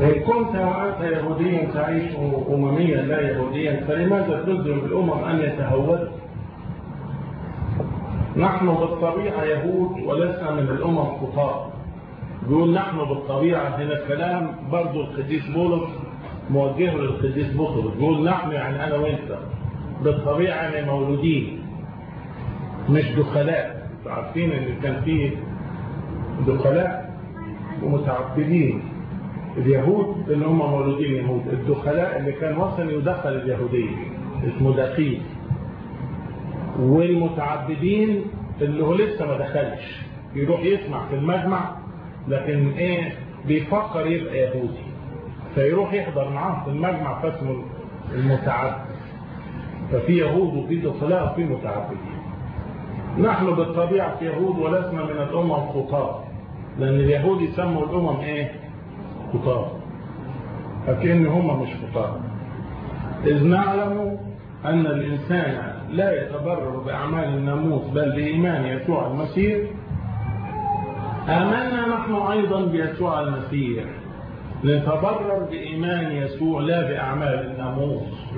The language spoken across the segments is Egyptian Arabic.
إن كنت وأنت يهوديا تعيش أمميا لا يهوديا فلماذا تلزم الأمم أن يتهودوا؟ نحن بالطبيعة يهود ولسنا من الأمم خطاة يقول نحن بالطبيعة هنا كلام برضو القديس بولس موجهه للقديس بطرس يقول نحن يعني أنا وأنت بالطبيعة يعني مولودين مش دخلاء عارفين اللي كان فيه دخلاء ومتعبدين اليهود اللي هم مولودين يهود الدخلاء اللي كان وصل يدخل اليهودية اسمه دخيل والمتعبدين اللي هو لسه ما دخلش يروح يسمع في المجمع لكن ايه بيفكر يبقى يهودي فيروح يحضر معاهم في المجمع فاسمه المتعبد ففي يهود وفي دخلاء وفي متعبدين نحن بالطبيعة يهود ولسنا من الأمم خطاة لأن اليهود يسموا الأمم إيه؟ خطاة فكأن هم مش خطاة إذ نعلم أن الإنسان لا يتبرر بأعمال الناموس بل بإيمان يسوع المسيح آمنا نحن أيضا بيسوع المسيح نتبرر بإيمان يسوع لا بأعمال الناموس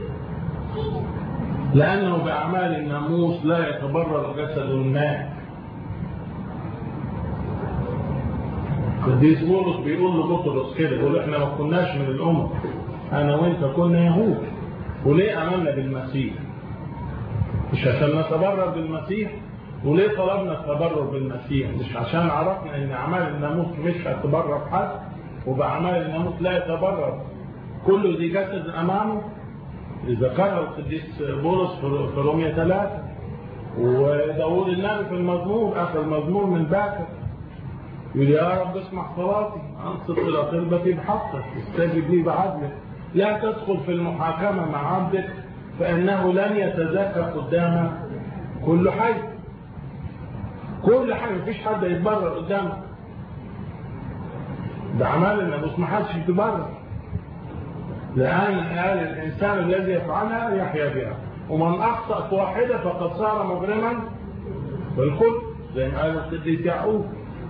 لأنه بأعمال الناموس لا يتبرر جسد الماء القديس بولس بيقول لبطرس كده يقول احنا ما كناش من الأمم أنا وأنت كنا يهود وليه آمنا بالمسيح مش عشان نتبرر بالمسيح وليه طلبنا التبرر بالمسيح مش عشان عرفنا ان اعمال الناموس مش هتبرر حد وباعمال الناموس لا يتبرر كل ذي جسد امامه ذكرها القديس بولس في رومية ثلاثة وداود النبي في المزمور اخر المزمور من باكر يقول يا رب اسمع صلاتي انصت الى طلبتي بحقك استجب لي بعدلك لا تدخل في المحاكمة مع عبدك فإنه لن يتزكى قدامك كل حي كل حي مفيش حد يتبرر قدامك ده عمال الناموس ما حدش يتبرر لأن قال الإنسان الذي يفعلها يحيا بها ومن أخطأ في واحدة فقد صار مجرما بالكل زي ما قال القديس يعقوب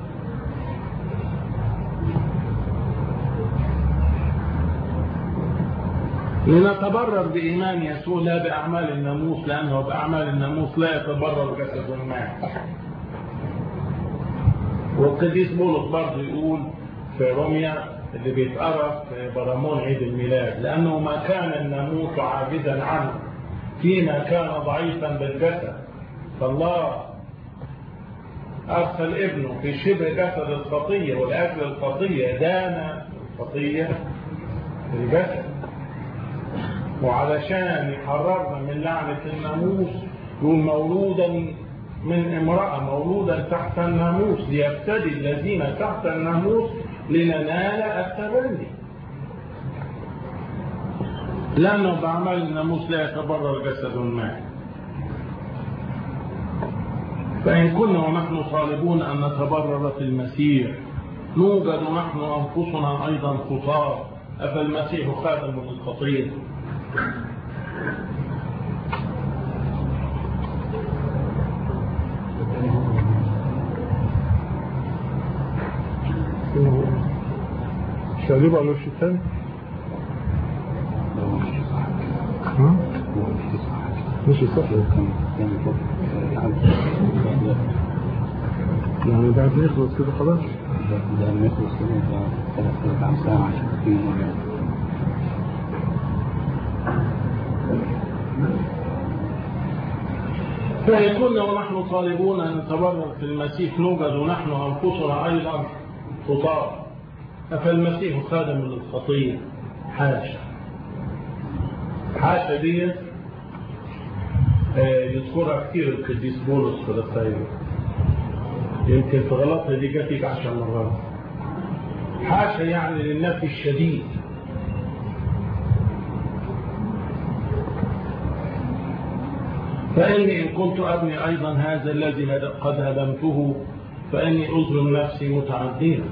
لنتبرر بإيمان يسوع لا بأعمال الناموس لأنه بأعمال الناموس لا يتبرر جسد الماء والقديس بولس برضه يقول في روميا اللي بيتقرا في برامون عيد الميلاد لأنه ما كان الناموس عابدا عنه فيما كان ضعيفا بالجسد فالله أرسل ابنه في شبه جسد الخطية ولأجل الخطية دان الخطية في الجسد وعلشان يحررنا من لعنة الناموس يقول مولودا من امرأة مولودا تحت الناموس ليفتدي الذين تحت الناموس لننال التبني لأنه بأعمال الناموس لا يتبرر جسد ما فإن كنا ونحن طالبون أن نتبرر في المسيح نوجد نحن أنفسنا أيضا خطاة أفالمسيح خادم للخطية شارب على وش الثاني ها؟ مش صح يعني بعد ما يخلص كده خلاص لما يخلص كده ثلاث أربع ساعة عشان في مرة فيكون ونحن طالبون أن نتبرر في المسيح نوجد نحن أنفسنا أيضا خطاة أفالمسيح خادم للخطية حاشا حاشا دي يذكرها كثير القديس بولس في الرسائل يمكن في غلطها دي جاتك عشر مرات حاشا يعني للنفي الشديد فإني إن كنت أبني أيضا هذا الذي قد هدمته فإني أظلم نفسي متعديا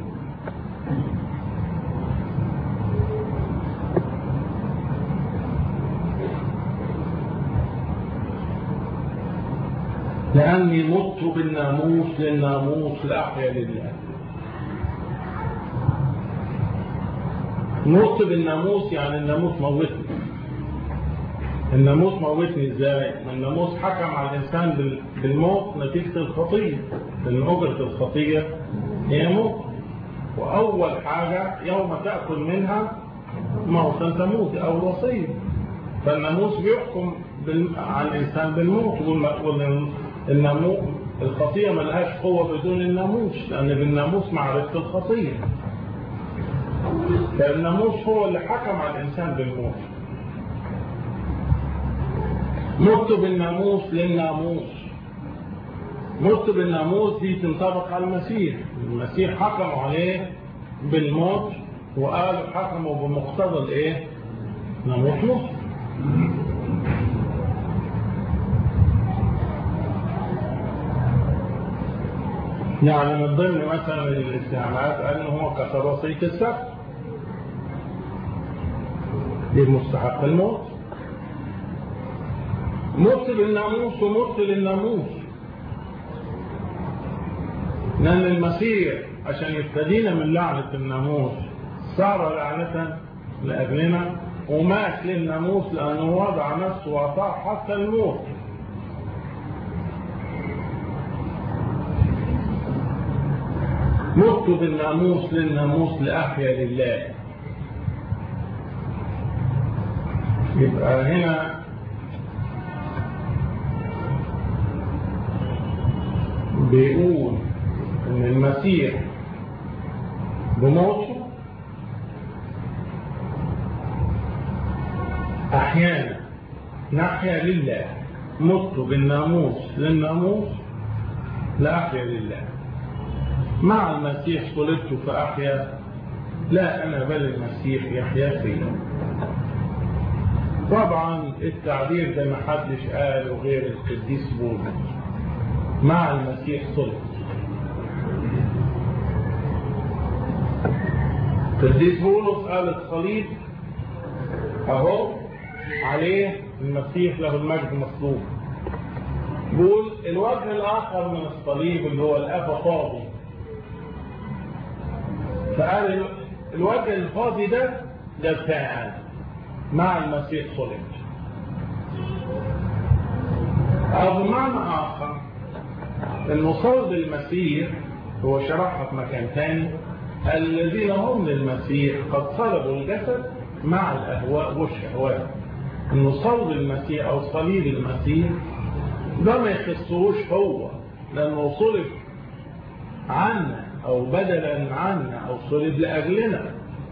لأني مت بالناموس للناموس لأحيا لله نط بالناموس يعني الناموس موتني الناموس موتني ازاي؟ الناموس حكم على الانسان بال- بالموت نتيجه الخطيه لان اجره الخطيه هي موت واول حاجه يوم تاكل منها موتا تموت او الوصيه فالناموس بيحكم بال... على الانسان بالموت والناموس الخطيه ملهاش قوه بدون الناموس لان بالناموس معرفه الخطيه فالناموس هو اللي حكم على الانسان بالموت مت بالناموس للناموس مت بالناموس دي تنطبق على المسيح المسيح حكموا عليه بالموت وقالوا حكموا بمقتضى الايه ناموس موت يعني من ضمن مثلا الاستعمالات قال انه هو كسر وصيه السبت دي مستحق الموت مت بالناموس ومت للناموس لأن المسيح عشان يفتدينا من لعنة الناموس صار لعنة لأجلنا ومات للناموس لأنه وضع نفسه وأطاع حتى الموت مت بالناموس للناموس لأحيا لله يبقى هنا بيقول ان المسيح بموته احيانا نحيا لله مت بالناموس للناموس لاحيا لله مع المسيح صلبت فاحيا لا انا بل المسيح يحيا فيا طبعا التعبير ده ما حدش قاله غير القديس بولس مع المسيح صلب القديس بولس قال الصليب اهو عليه المسيح له المجد مصلوب بيقول الوجه الاخر من الصليب اللي هو الافا فاضي فقال الوجه الفاضي ده ده بتاعي انا مع المسيح صلب او بمعنى اخر انه صلب المسيح هو شرحها في مكان ثاني الذين هم للمسيح قد صلبوا الجسد مع الاهواء والشهوات انه صلب المسيح او صليب المسيح ده ما يخصهوش هو لانه صلب عنا او بدلا عنا او صلب لاجلنا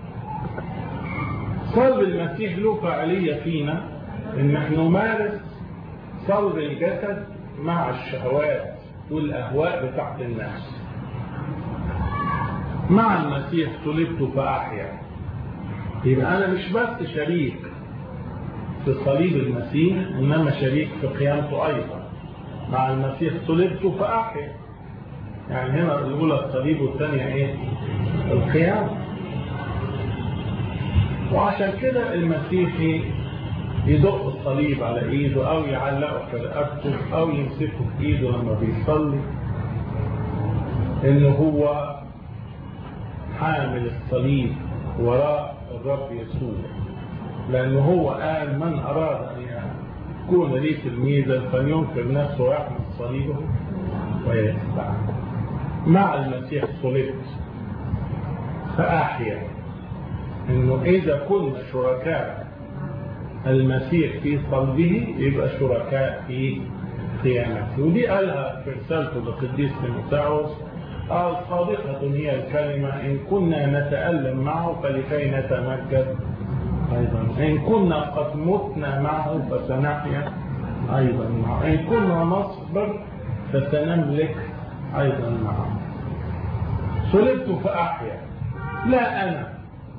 صلب المسيح له فعاليه فينا ان احنا نمارس صلب الجسد مع الشهوات والاهواء بتاعت النفس مع المسيح صلبت فاحيا يبقى انا مش بس شريك في صليب المسيح انما شريك في قيامته ايضا مع المسيح صلبت فاحيا يعني هنا الاولى الصليب والثانيه ايه القيام وعشان كده المسيحي يدق الصليب على ايده او يعلقه في رقبته او يمسكه في ايده لما بيصلي انه هو حامل الصليب وراء الرب يسوع لانه هو قال من اراد ان يكون لي تلميذا فلينكر نفسه ويحمل صليبه ويتبع مع المسيح صلبت فاحيا انه اذا كنا شركاء المسيح في صلبه يبقى شركاء في قيامته ودي قالها في رسالته للقديس تيموثاوس قال صادقة هي الكلمة إن كنا نتألم معه فلكي نتمجد أيضا إن كنا قد متنا معه فسنحيا أيضا معه إن كنا نصبر فسنملك أيضا معه صلبت فأحيا لا أنا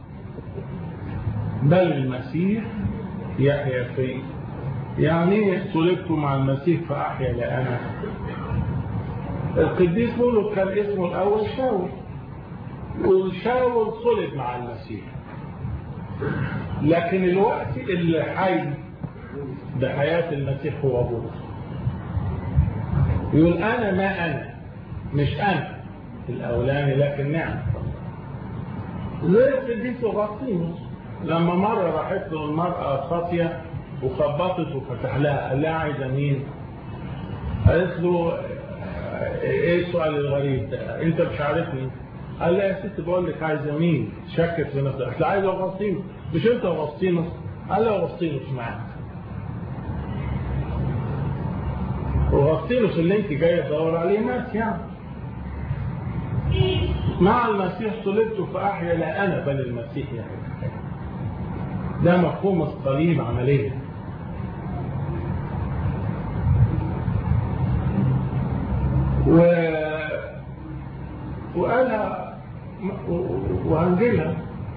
بل المسيح يحيا في يعني صلبت مع المسيح فأحيا لا أنا القديس بولس كان اسمه الأول شاول والشاول صلب مع المسيح لكن الوقت اللي حي بحياة المسيح هو بولس يقول أنا ما أنا مش أنا الأولاني لكن نعم زي القديس أغسطينوس لما مرة راحت له المرأة خاطية وخبطت وفتح لها قال لها عايزة مين؟ قالت له ايه السؤال الغريب ده؟ انت مش عارفني؟ قال لها يا ست بقول لك عايزة مين؟ شكت في نفسها قالت له عايز اغسطينه مش انت اغسطينه؟ قال لها اغسطينه معاك وغسطينه اللي انت جايه تدور عليه مات يعني مع المسيح صلبت فأحيا لا أنا بل المسيح يحيى ده مفهوم الصليب عمليا و وقالها وأنجلها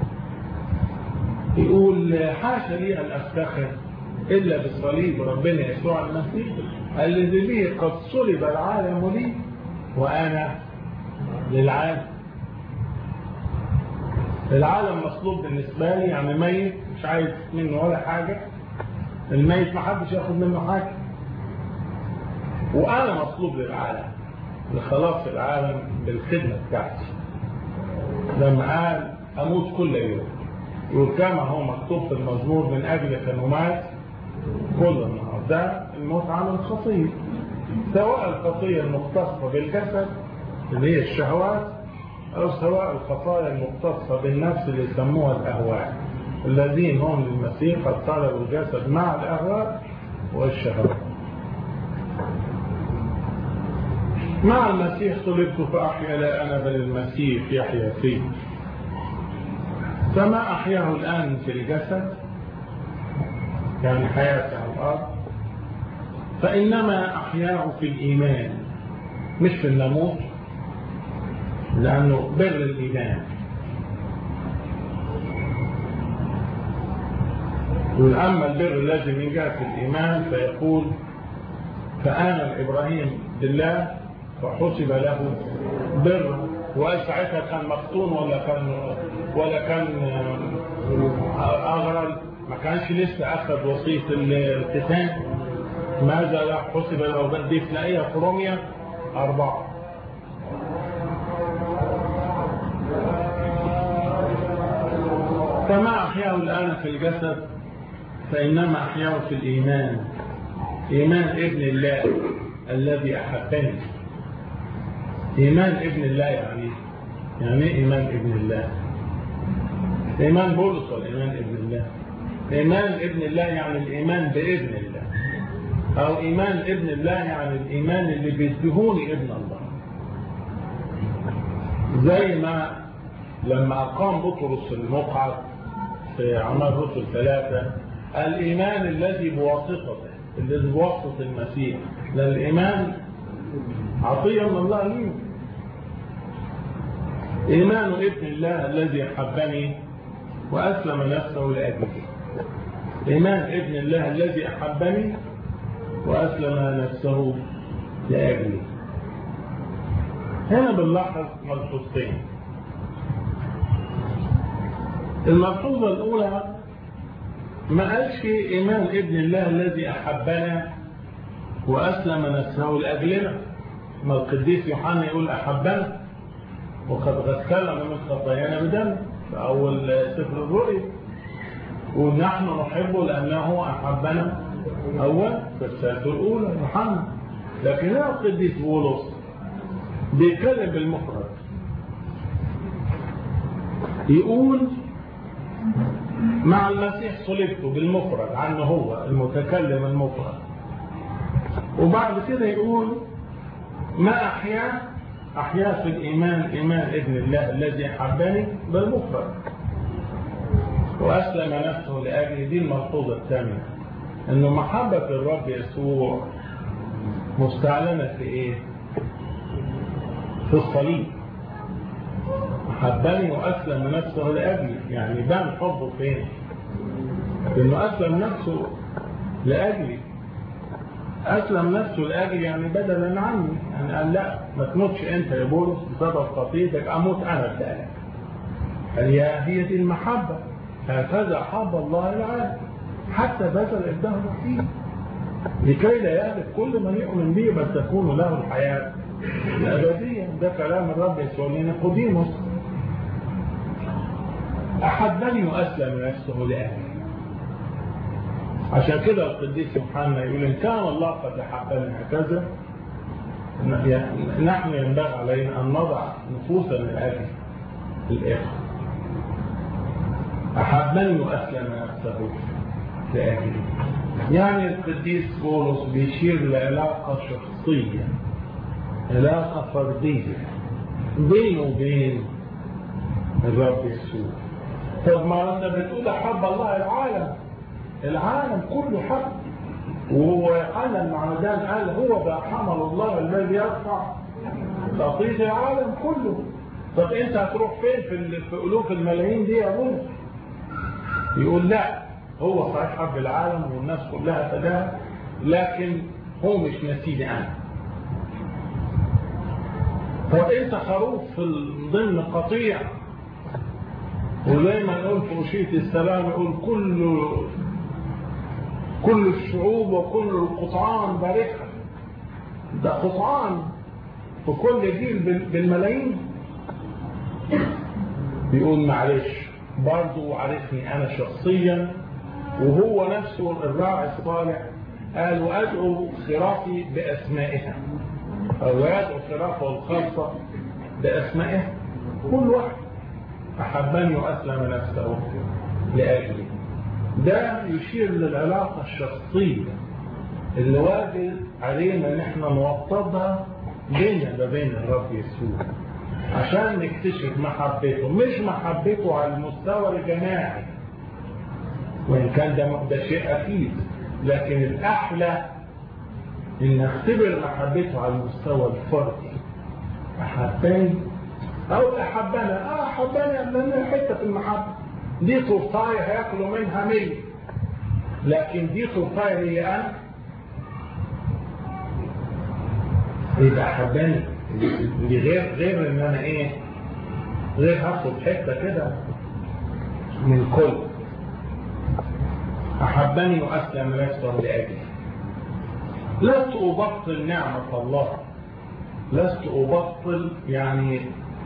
يقول حاشا لي أن أفتخر إلا بصليب ربنا يسوع المسيح الذي به قد صلب العالم لي وأنا للعالم العالم مصلوب بالنسبة لي يعني ميت مش عايز منه ولا حاجة الميت ما حدش ياخد منه حاجة وأنا مصلوب للعالم لخلاص العالم بالخدمة بتاعتي لما قال أموت كل يوم وكما هو مكتوب في المزمور من أجل كنومات كل النهار ده الموت عن الخطية سواء الخطية المختصة بالجسد اللي هي الشهوات أو سواء الخطايا المختصة بالنفس اللي يسموها الأهواء الذين هم للمسيح قد طلبوا الجسد مع الأهواء والشهوات مع المسيح صلبت فأحيا لا أنا بل المسيح يحيا فيه فما أحياه الآن في الجسد يعني حياته على الأرض فإنما أحياه في الإيمان مش في الناموس لأنه بر الإيمان وأما البر الذي من جهة الإيمان فيقول فآمن إبراهيم بالله فحسب له بر وقال ساعتها كان مفتون ولا كان ولا كان أغرل ما كانش لسه أخذ وصية الختان ماذا لا حسب له بر دي تلاقيها في روميا أربعة فما أحياه الآن في الجسد فإنما أحياه في الإيمان إيمان ابن الله الذي أحبني إيمان ابن الله يعني يعني إيه إيمان ابن الله إيمان بولس ولا إيمان ابن الله إيمان ابن الله يعني الإيمان بابن الله أو إيمان ابن الله يعني الإيمان اللي بيدهوني ابن الله زي ما لما أقام بطرس المقعد في أعمال رسل ثلاثة الإيمان الذي بواسطته الذي بواسطة المسيح لأن الإيمان عطية من الله لي إيمان ابن الله الذي أحبني وأسلم نفسه لأجلي إيمان ابن الله الذي أحبني وأسلم نفسه لأجلي هنا بنلاحظ ملحوظتين الملحوظة الأولى ما قالش إيمان ابن الله الذي أحبنا وأسلم نفسه لأجلنا ما القديس يوحنا يقول أحبنا وقد غسلنا من خطايانا بدم في أول سفر الرؤيا ونحن نحبه لأنه أحبنا أول في الرسالة الأولى يوحنا لكن هنا القديس بولس بيتكلم بالمفرد يقول مع المسيح صلبت بالمفرد عنه هو المتكلم المفرد وبعد كده يقول ما أحيا أحيا في الإيمان إيمان ابن الله الذي حبني بالمفرد وأسلم نفسه لأجل دي الملحوظة الثانية أنه محبة الرب يسوع مستعلنة في إيه؟ في الصليب حبني وأسلم نفسه لأجلي يعني بان حبه فين إنه أسلم نفسه لأجلي أسلم نفسه لأجلي يعني بدلا عني يعني قال لا ما تموتش أنت يا بولس بسبب خطيتك أموت أنا بدالك قال يا هي دي المحبة هكذا حب الله العالم حتى بذل ابنه الوحيد لكي لا يهلك كل من يؤمن به بل تكون له الحياة الأبدية ده كلام الرب يسوع لنيقوديموس أحبني وأسلم نفسه لأهلي عشان كده القديس يوحنا يقول إن كان الله قد أحبنا هكذا نحن ينبغي علينا أن نضع نفوسنا لأجل الإخوة أحبني وأسلم نفسه لأجلي يعني القديس بولس بيشير لعلاقة شخصية علاقة فردية بينه وبين الرب يسوع طب ما انت بتقول احب الله العالم العالم كله حب وهو قال المعمدان قال هو ده حمل الله الذي يرفع خطية العالم كله طب انت هتروح فين في, في الوف الملايين دي يا بولس يقول لا هو صحيح حب العالم والناس كلها فداها لكن هو مش نسيني انا طب انت خروف في ضمن قطيع وزي ما نقول في وشية السلام يقول كل كل الشعوب وكل القطعان باركة ده قطعان في كل جيل بالملايين بيقول معلش برضه عرفني انا شخصيا وهو نفسه الراعي الصالح قال وادعو خرافي باسمائها او يدعو خرافه الخاصه باسمائها كل واحد احبني واسلم نفسه لاجلي ده يشير للعلاقه الشخصيه اللي واجب علينا ان احنا نوطدها بيننا وبين الرب يسوع عشان نكتشف محبته مش محبته على المستوى الجماعي وإن كان ده, ده شيء أكيد لكن الأحلى إن نختبر محبته على المستوى الفردي أحبني أو أحبنا أه أحبنا لأن حتة في المحبة دي تورتاية هياكلوا منها مية لكن دي تورتاية هي أنا يبقى أحبني دي غير غير إن أنا إيه غير هاخد حتة كده من كل أحبني وأسلم نفسه لأجلي لست أبطل نعمة الله لست أبطل يعني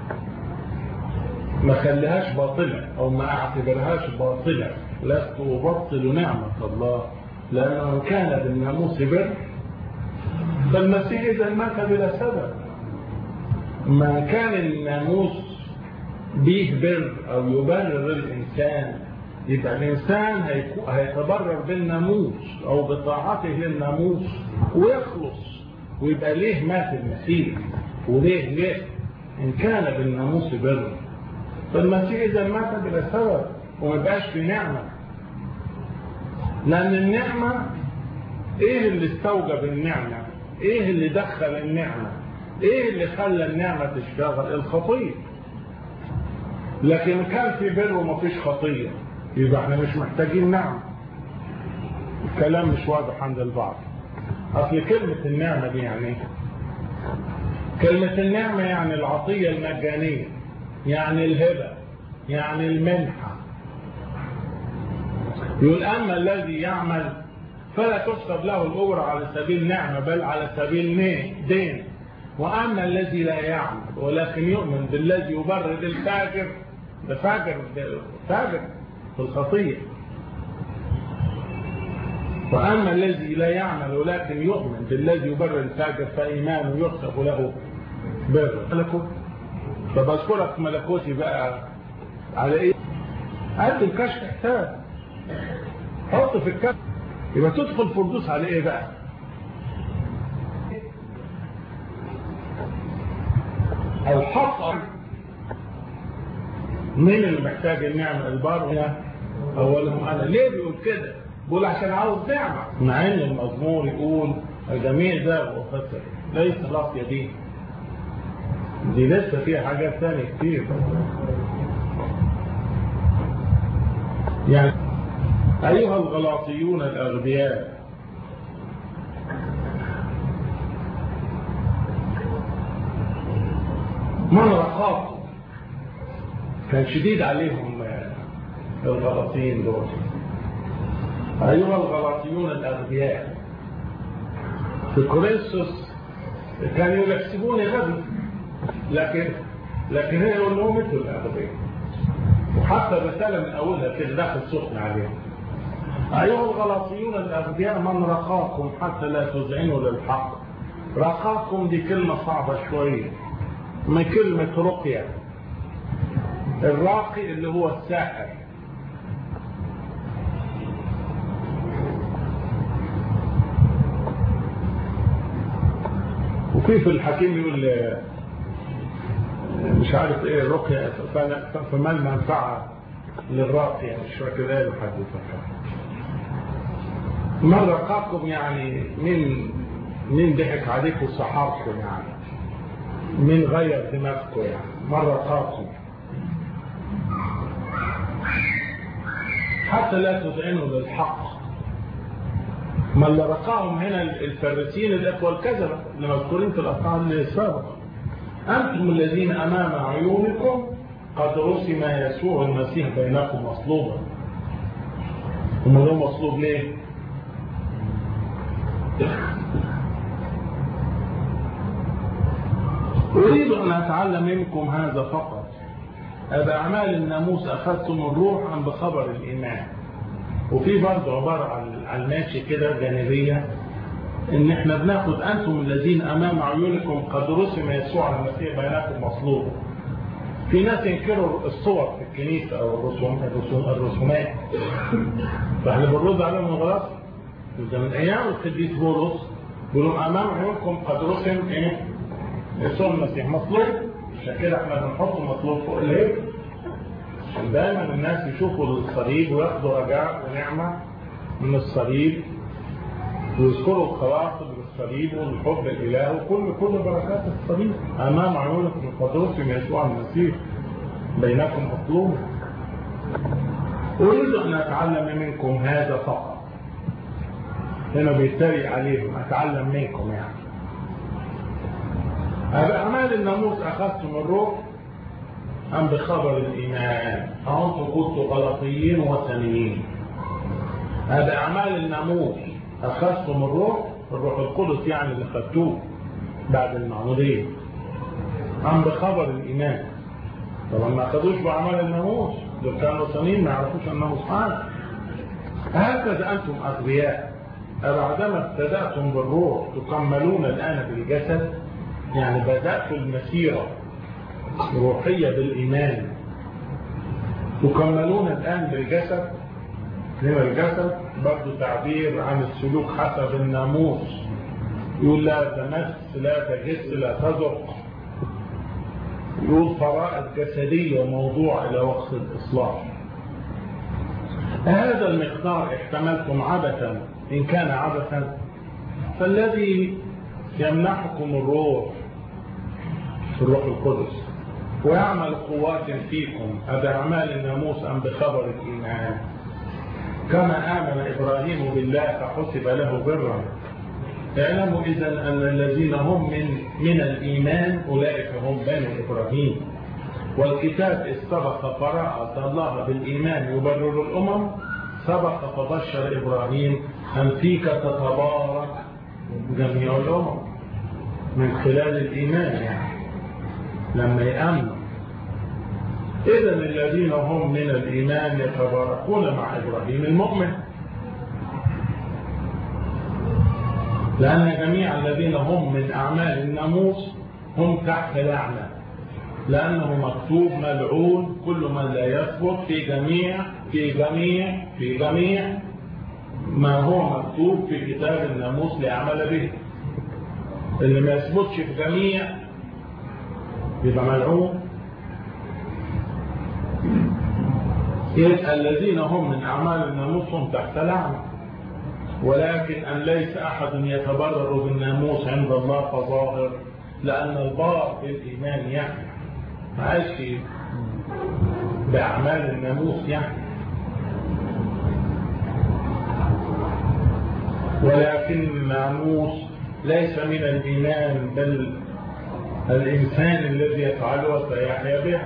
ما خليهاش باطلة أو ما أعتبرهاش باطلة لست أبطل نعمة الله لأنه كان بالناموس بر فالمسيح إذا مات بلا سبب ما كان الناموس به بر أو يبرر الإنسان يبقى الإنسان هيتبرر بالناموس أو بطاعته للناموس ويخلص ويبقى ليه مات المسيح وليه ليه إن كان بالناموس بر فالمسيح إذا مات بلا سبب وما بقاش في نعمة لأن النعمة إيه اللي استوجب النعمة إيه اللي دخل النعمة إيه اللي خلى النعمة تشتغل الخطية لكن كان في بر ومفيش خطيه يبقى احنا مش محتاجين نعمة الكلام مش واضح عند البعض اصل كلمة النعمة دي يعني ايه كلمة النعمة يعني العطية المجانية يعني الهبة يعني المنحة يقول أما الذي يعمل فلا تحسب له الأجرة على سبيل نعمة بل على سبيل دين وأما الذي لا يعمل ولكن يؤمن بالذي يبرد الفاجر ده فاجر فاجر في الخطية وأما الذي لا يعمل ولكن يؤمن بالذي يبرر الفاجر فإيمانه يحسب له بر ملكوت فبذكرك ملكوتي بقى على ايه قد الكشف حساب حط في الكشف يبقى تدخل فردوس على ايه بقى الحق مين اللي محتاج النعمة البار هنا أولهم أنا ليه بيقول كده بيقول عشان عاوز نعمة مع إن المزمور يقول الجميع ده وفسر ليس خلاص يا دي دي لسه فيها حاجات ثانية كتير يعني أيها الغلاطيون الأغبياء من رقاكم كان شديد عليهم الغلاطيين دول أيها الغلاطيون الأغبياء في كورنثوس كانوا يحسبوني غبي لكن لكن هنا يقول لهم مثل الأغبياء وحتى الرسالة من أولها كده داخل سخن عليهم أيها الغلاطيون الأغبياء من رقاكم حتى لا تذعنوا للحق رقاكم دي كلمة صعبة شوية من كلمة رقية الراقي اللي هو الساحر وفي في الحكيم يقول مش عارف ايه الرقية فما المنفعة للراقية مش فاكر ايه لحد من رقاكم يعني مين مين ضحك عليكم وسحركم يعني مين غير دماغكم يعني من رقاكم حتى لا تذعنوا للحق ما اللي رقاهم هنا الفرسين الاخوه الكذبه اللي مذكورين في الافعال السابقه انتم الذين امام عيونكم قد رسم يسوع المسيح بينكم مصلوبا هم له مصلوب ليه أريد أن أتعلم منكم هذا فقط أبأعمال الناموس أخذتم الروح أم بخبر الإيمان وفي برضه عبارة عن الماشي كده جانبية إن إحنا بناخد أنتم الذين أمام عيونكم قد رسم يسوع المسيح بينكم مصلوبا في ناس ينكروا الصور في الكنيسة أو الرسوم الرسوم الرسومات فإحنا بنرد عليهم غلط من أيام القديس بولس بيقولوا أمام عيونكم قد رسم إيه؟ يسوع المسيح مطلوب عشان كده احنا بنحط مطلوب فوق الليل عشان دايما الناس يشوفوا الصليب وياخدوا رجاء ونعمة من الصليب ويذكروا الخواطر بالصليب والحب الإله وكل كل بركات الصليب أمام عيونكم قد رسم يسوع المسيح بينكم مطلوب أريد أن أتعلم منكم هذا فقط هنا بيتريق عليهم أتعلم منكم يعني أبأعمال الناموس أخذتم الروح أم بخبر الإيمان أنتم كنتم غلطيين وثنيين أبأعمال الناموس أخذتم الروح الروح القدس يعني اللي خدتوه بعد المعمودية أم بخبر الإيمان طبعا ما أخذوش بأعمال الناموس دول كانوا وثنيين ما يعرفوش أنه صحيح هكذا أنتم أغبياء أبعدما ابتدأتم بالروح تكملون الآن بالجسد يعني بدأت المسيرة روحية بالإيمان تكملون الآن بالجسد هنا الجسد برضو تعبير عن السلوك حسب الناموس يقول لا تمس لا تجس لا تذق يقول فرائض جسدية موضوع إلى وقت الإصلاح هذا المقدار احتملتم عبثا إن كان عبثا فالذي يمنحكم الروح في الروح القدس ويعمل قوات فيكم أبأعمال الناموس أم بخبر الإيمان كما آمن إبراهيم بالله فحسب له برا اعلموا إذا أن الذين هم من من الإيمان أولئك هم بنو إبراهيم والكتاب إذ سبق فراءة الله بالإيمان يبرر الأمم سبق فبشر إبراهيم أن فيك تتبارك جميع الأمم من خلال الإيمان يعني لما يأمنوا إذا الذين هم من الإيمان يتباركون مع إبراهيم المؤمن لأن جميع الذين هم من أعمال الناموس هم تحت لعنة لأنه مكتوب ملعون كل من لا يثبت في جميع في جميع في جميع ما هو مكتوب في كتاب الناموس ليعمل به اللي ما يثبتش في جميع يبقى ملعون يبقى الذين هم من أعمال الناموس هم تحت لعنة ولكن أن ليس أحد يتبرر بالناموس عند الله فظاهر لأن البار بالإيمان يعني ما عايش بأعمال الناموس يعني ولكن الناموس ليس من الإيمان بل الإنسان الذي يفعله فيحيا به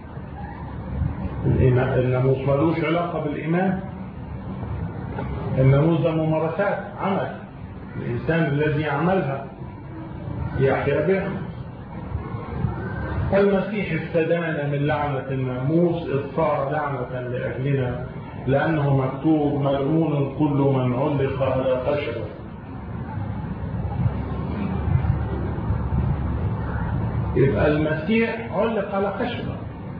الناموس ملوش علاقة بالإيمان الناموس ده ممارسات عمل الإنسان الذي يعملها يحيا بها المسيح افتدانا من لعنة الناموس إذ صار لعنة لأجلنا لأنه مكتوب ملعون كل من علق على خشبة يبقى المسيح علق على خشبة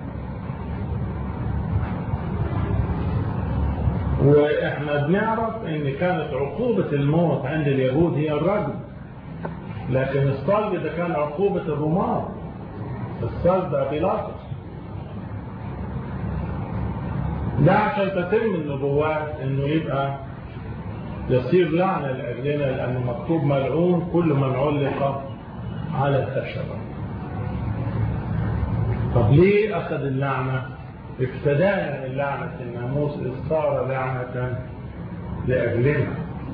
واحنا بنعرف ان كانت عقوبة الموت عند اليهود هي الرجم لكن الصلب ده كان عقوبة الرومان الصلب ده بيلاطس ده عشان تتم النبوات انه يبقى يصير لعنة لأجلنا لأنه مكتوب ملعون كل من علق على الخشبة طب ليه أخذ اللعنة افتدانا من لعنة الناموس إذ صار لعنة لأجلنا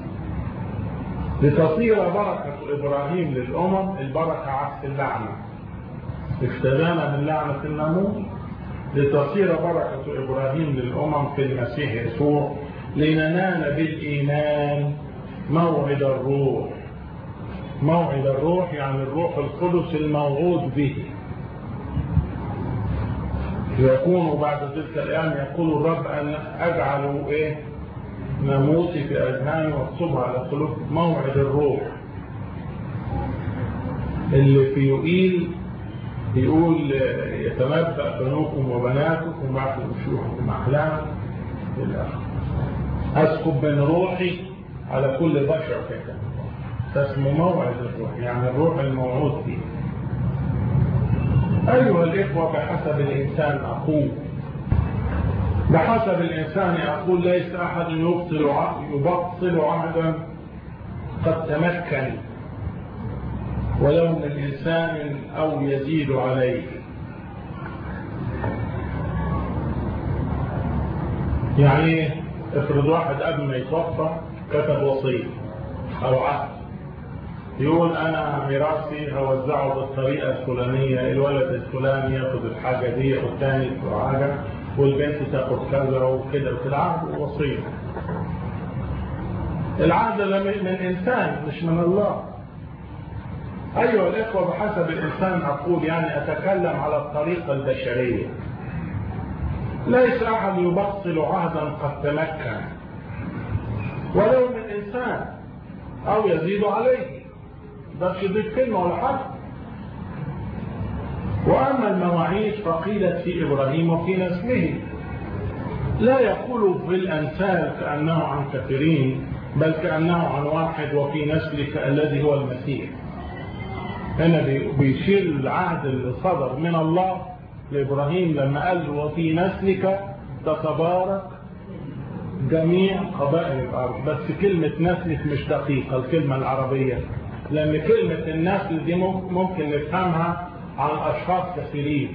لتصير بركة إبراهيم للأمم البركة عكس اللعنة افتدانا من لعنة الناموس لتصير بركة إبراهيم للأمم في المسيح يسوع لننال بالإيمان موعد الروح موعد الروح يعني الروح القدس الموعود به يكون بعد تلك الأيام يقول الرب أن أجعل إيه ناموسي في أذهاني واكتبها على قلوب موعد الروح اللي في يوئيل يقول يتنبأ بنوكم وبناتكم بعد شيوخكم أحلام للآخر أسكب من روحي على كل بشر كده فاسمه موعد الروح يعني الروح الموعود فيه أيها الإخوة بحسب الإنسان أقول بحسب الإنسان أقول ليس أحد يبطل يبطل عهدا قد تمكن ولو من إنسان أو يزيد عليه يعني افرض واحد قبل ما يتوفى كتب وصية أو عهد يقول أنا ميراثي هوزعه بالطريقة الفلانية الولد الفلاني ياخد الحاجة دي والثاني حاجة والبنت تاخد كذا وكده وكده عهد ووصية العهد من إنسان مش من الله أيها الإخوة بحسب الإنسان أقول يعني أتكلم على الطريقة البشرية ليس أحد يبطل عهدا قد تمكن ولو من إنسان أو يزيد عليه ده يضيف كلمة ولا حاجة وأما المواعيد فقيلت في إبراهيم وفي نسله لا يقول في الأمثال كأنه عن كثيرين بل كأنه عن واحد وفي نسلك الذي هو المسيح هنا بيشير العهد اللي صدر من الله لإبراهيم لما قال وفي نسلك تتبارك جميع قبائل الأرض بس كلمة نسلك مش دقيقة الكلمة العربية لأن كلمة النسل دي ممكن نفهمها عن أشخاص كثيرين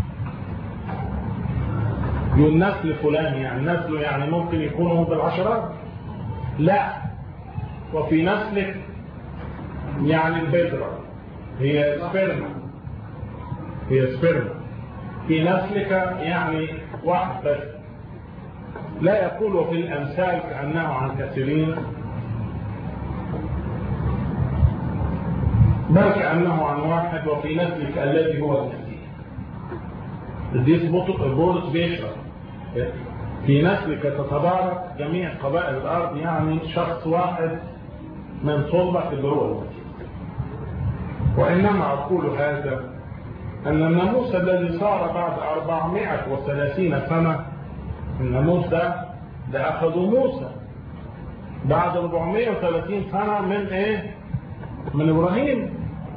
يقول نسل فلان يعني نسله يعني ممكن يكونوا بالعشرات لا وفي نسلك يعني البذرة هي سبرما هي سبرما في نسلك يعني واحد بس لا يقول في الأمثال كأنه عن كثيرين بل كأنه عن واحد وفي نسلك الذي هو المسيح الديس بولس بيشرح في نسلك تتبارك جميع قبائل الأرض يعني شخص واحد من صلبك اللي هو المسيح وإنما أقول هذا أن الناموس الذي صار بعد 430 سنة الناموس ده ده أخذوا موسى بعد 430 سنة من إيه؟ من إبراهيم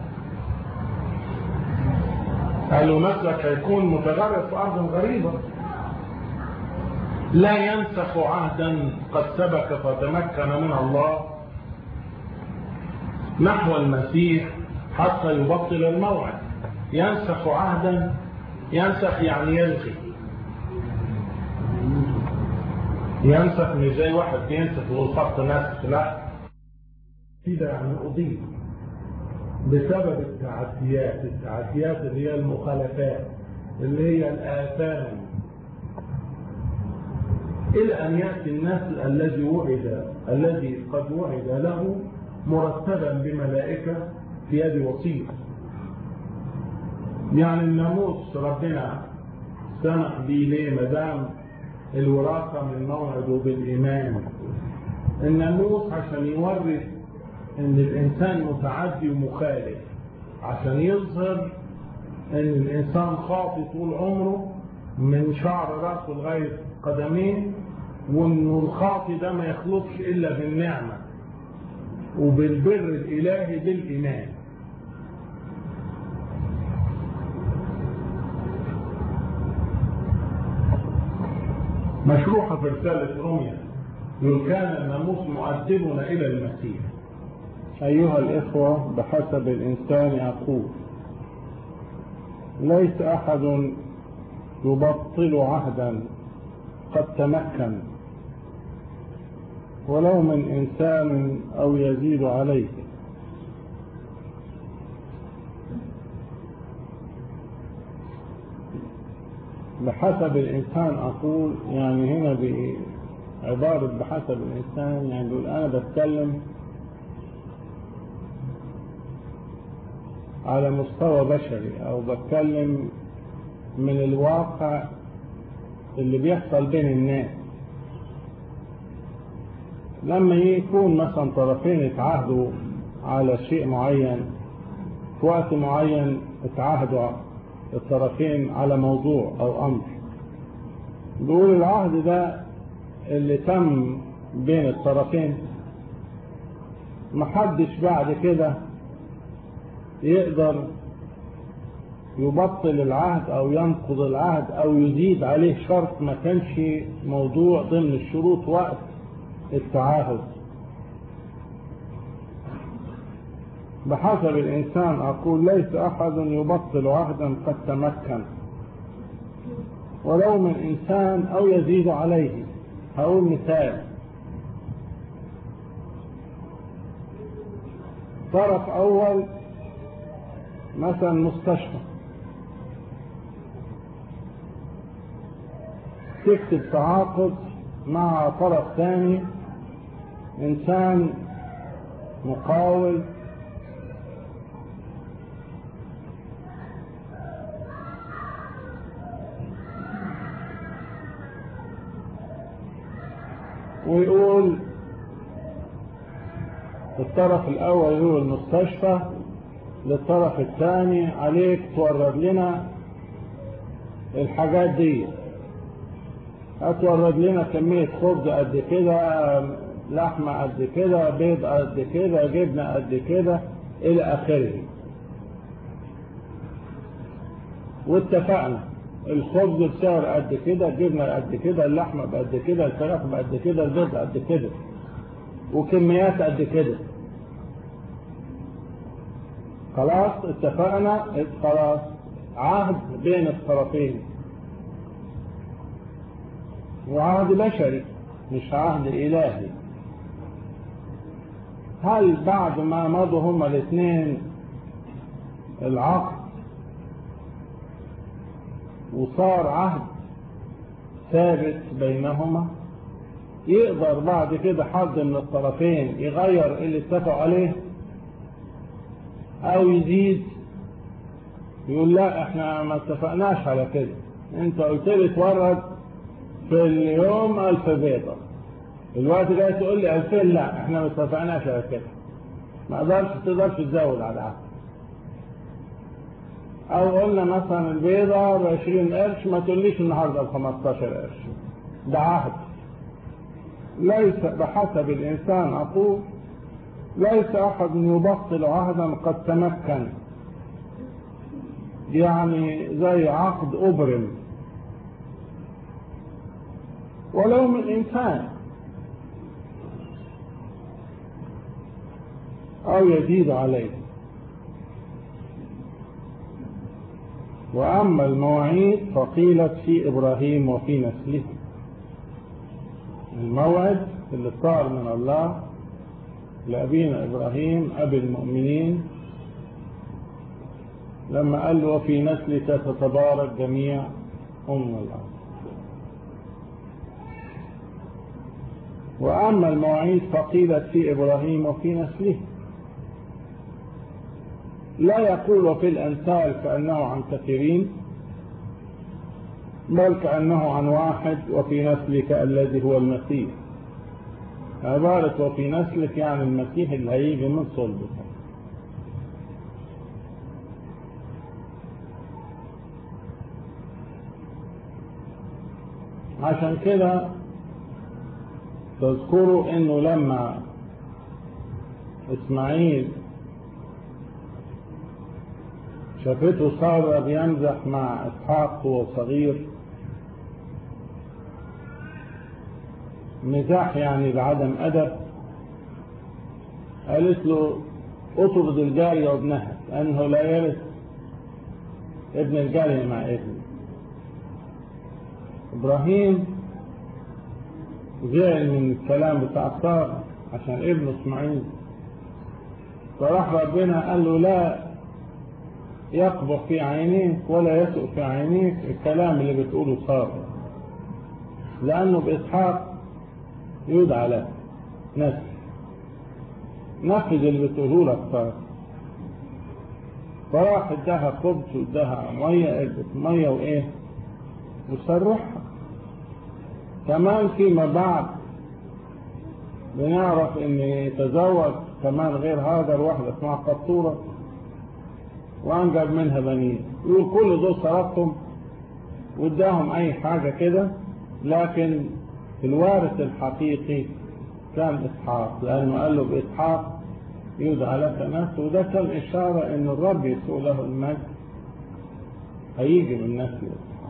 قالوا نسلك هيكون متغرب في أرض غريبة لا ينسخ عهدا قد سبك فتمكن من الله نحو المسيح حتى يبطل الموعد ينسخ عهدا ينسخ يعني يلغي ينسخ مش زي واحد بينسخ ويقول خط نسخ لا كده يعني أضيف بسبب التعديات التعديات اللي هي المخالفات اللي هي الآثام إلى أن يأتي النسل الذي وعد الذي قد وعد له مرتبا بملائكة في يد وصية يعني الناموس ربنا سمح بيه ليه ما دام الوراثة من موعد وبالإيمان الناموس عشان يورث إن الإنسان متعدي ومخالف عشان يظهر إن الإنسان خاطي طول عمره من شعر راسه لغاية قدميه وإنه الخاطي ده ما يخلصش إلا بالنعمة وبالبر الإلهي بالإيمان مشروحة في رسالة روميا يقول كان الناموس مؤدبنا إلى المسيح أيها الإخوة بحسب الإنسان أقول ليس أحد يبطل عهدا قد تمكن ولو من إنسان أو يزيد عليه بحسب الإنسان أقول يعني هنا بعبارة بحسب الإنسان يعني بيقول أنا بتكلم على مستوى بشري أو بتكلم من الواقع اللي بيحصل بين الناس لما يكون مثلا طرفين اتعاهدوا على شيء معين في وقت معين اتعاهدوا الطرفين على موضوع او امر بيقول العهد ده اللي تم بين الطرفين محدش بعد كده يقدر يبطل العهد او ينقض العهد او يزيد عليه شرط ما كانش موضوع ضمن الشروط وقت التعاهد بحسب الإنسان أقول ليس أحد يبطل عهدا قد تمكن ولو من إنسان أو يزيد عليه هقول مثال طرف أول مثلا مستشفى تكتب تعاقد مع طرف ثاني إنسان مقاول ويقول الطرف الأول هو المستشفى للطرف الثاني عليك تورد لنا الحاجات دي هتورد لنا كمية خبز قد كده لحمة قد كده بيض قد كده جبنة قد كده إلى آخره واتفقنا الخبز بسعر قد كده الجبنة قد كده اللحمة قد كده الفراخ قد كده البيض قد كده وكميات قد كده خلاص اتفقنا خلاص عهد بين الطرفين وعهد بشري مش عهد إلهي هل بعد ما مضوا هما الاثنين العقد وصار عهد ثابت بينهما يقدر بعد كده حد من الطرفين يغير اللي اتفقوا عليه او يزيد يقول لا احنا ما اتفقناش على كده انت قلت لي تورد في اليوم الف بيضة الوقت جاي تقول لي الفين لا احنا ما اتفقناش على كده ما اقدرش تقدرش تزود على العهد او قلنا مثلا البيضة ب 20 قرش ما تقوليش النهارده ب 15 قرش ده عهد ليس بحسب الانسان اقول ليس احد يبطل عهدا قد تمكن يعني زي عقد ابرم ولو من انسان او يزيد عليه وأما المواعيد فقيلت في إبراهيم وفي نسله الموعد اللي صار من الله لأبينا إبراهيم أبي المؤمنين لما قال له وفي نسلك تتبارك جميع أم الأرض وأما المواعيد فقيلت في إبراهيم وفي نسله لا يقول وفي الأمثال كأنه عن كثيرين بل كأنه عن واحد وفي نسلك الذي هو المسيح عبارة وفي نسلك يعني المسيح اللي هيجي من صلبك عشان كده تذكروا انه لما اسماعيل شافته سارة بيمزح مع اسحاق وهو صغير مزاح يعني بعدم ادب قالت له اطرد الجارية وابنها لانه لا يرث ابن الجارية مع ابنه ابراهيم زعل من الكلام بتاع سارة عشان ابنه اسماعيل فراح ربنا قال له لا يقبح في عينيك ولا يسوء في عينيك الكلام اللي بتقوله سارة لأنه بإسحاق يدعى له نفس نفذ اللي بتقوله لك سارة فراح اداها خبز واداها مية مية وايه وسرحها كمان فيما بعد بنعرف ان يتزوج كمان غير هذا الواحدة اسمها قطورة وانجب منها بنين يقول كل دول صرفتهم واداهم اي حاجة كده لكن الوارث الحقيقي كان اسحاق لانه قال له باسحاق يدعى لك نفسه وده كان اشارة ان الرب يسوع له المجد هيجي من نسل